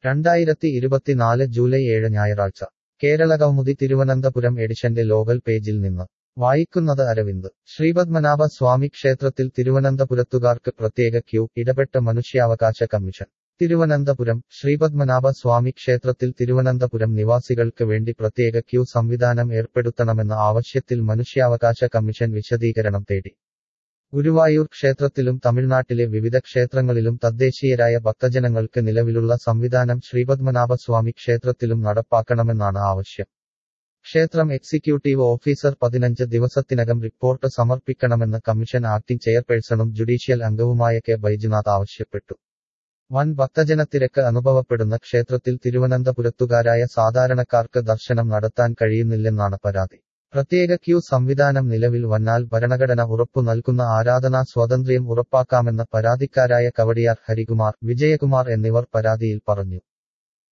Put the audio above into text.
രണ്ടായിരത്തി ഇരുപത്തിനാല് ജൂലൈ ഏഴ് ഞായറാഴ്ച കേരളകൗമുദി തിരുവനന്തപുരം എഡിഷന്റെ ലോകൽ പേജിൽ നിന്ന് വായിക്കുന്നത് അരവിന്ദ് ശ്രീപത്മനാഭ സ്വാമി ക്ഷേത്രത്തിൽ തിരുവനന്തപുരത്തുകാർക്ക് പ്രത്യേക ക്യൂ ഇടപെട്ട മനുഷ്യാവകാശ കമ്മീഷൻ തിരുവനന്തപുരം ശ്രീപത്മനാഭ സ്വാമി ക്ഷേത്രത്തിൽ തിരുവനന്തപുരം നിവാസികൾക്ക് വേണ്ടി പ്രത്യേക ക്യൂ സംവിധാനം ഏർപ്പെടുത്തണമെന്ന ആവശ്യത്തിൽ മനുഷ്യാവകാശ കമ്മീഷൻ വിശദീകരണം തേടി ഗുരുവായൂർ ക്ഷേത്രത്തിലും തമിഴ്നാട്ടിലെ വിവിധ ക്ഷേത്രങ്ങളിലും തദ്ദേശീയരായ ഭക്തജനങ്ങൾക്ക് നിലവിലുള്ള സംവിധാനം ശ്രീപത്മനാഭസ്വാമി ക്ഷേത്രത്തിലും നടപ്പാക്കണമെന്നാണ് ആവശ്യം ക്ഷേത്രം എക്സിക്യൂട്ടീവ് ഓഫീസർ പതിനഞ്ച് ദിവസത്തിനകം റിപ്പോർട്ട് സമർപ്പിക്കണമെന്ന് കമ്മീഷൻ ആക്ടിംഗ് ചെയർപേഴ്സണും ജുഡീഷ്യൽ അംഗവുമായ കെ ബൈജുനാഥ് ആവശ്യപ്പെട്ടു വൻ ഭക്തജനത്തിരക്ക് അനുഭവപ്പെടുന്ന ക്ഷേത്രത്തിൽ തിരുവനന്തപുരത്തുകാരായ സാധാരണക്കാർക്ക് ദർശനം നടത്താൻ കഴിയുന്നില്ലെന്നാണ് പരാതി പ്രത്യേക ക്യൂ സംവിധാനം നിലവിൽ വന്നാൽ ഭരണഘടന ഉറപ്പു നൽകുന്ന ആരാധനാ സ്വാതന്ത്ര്യം ഉറപ്പാക്കാമെന്ന് പരാതിക്കാരായ കവടിയാർ ഹരികുമാർ വിജയകുമാർ എന്നിവർ പരാതിയിൽ പറഞ്ഞു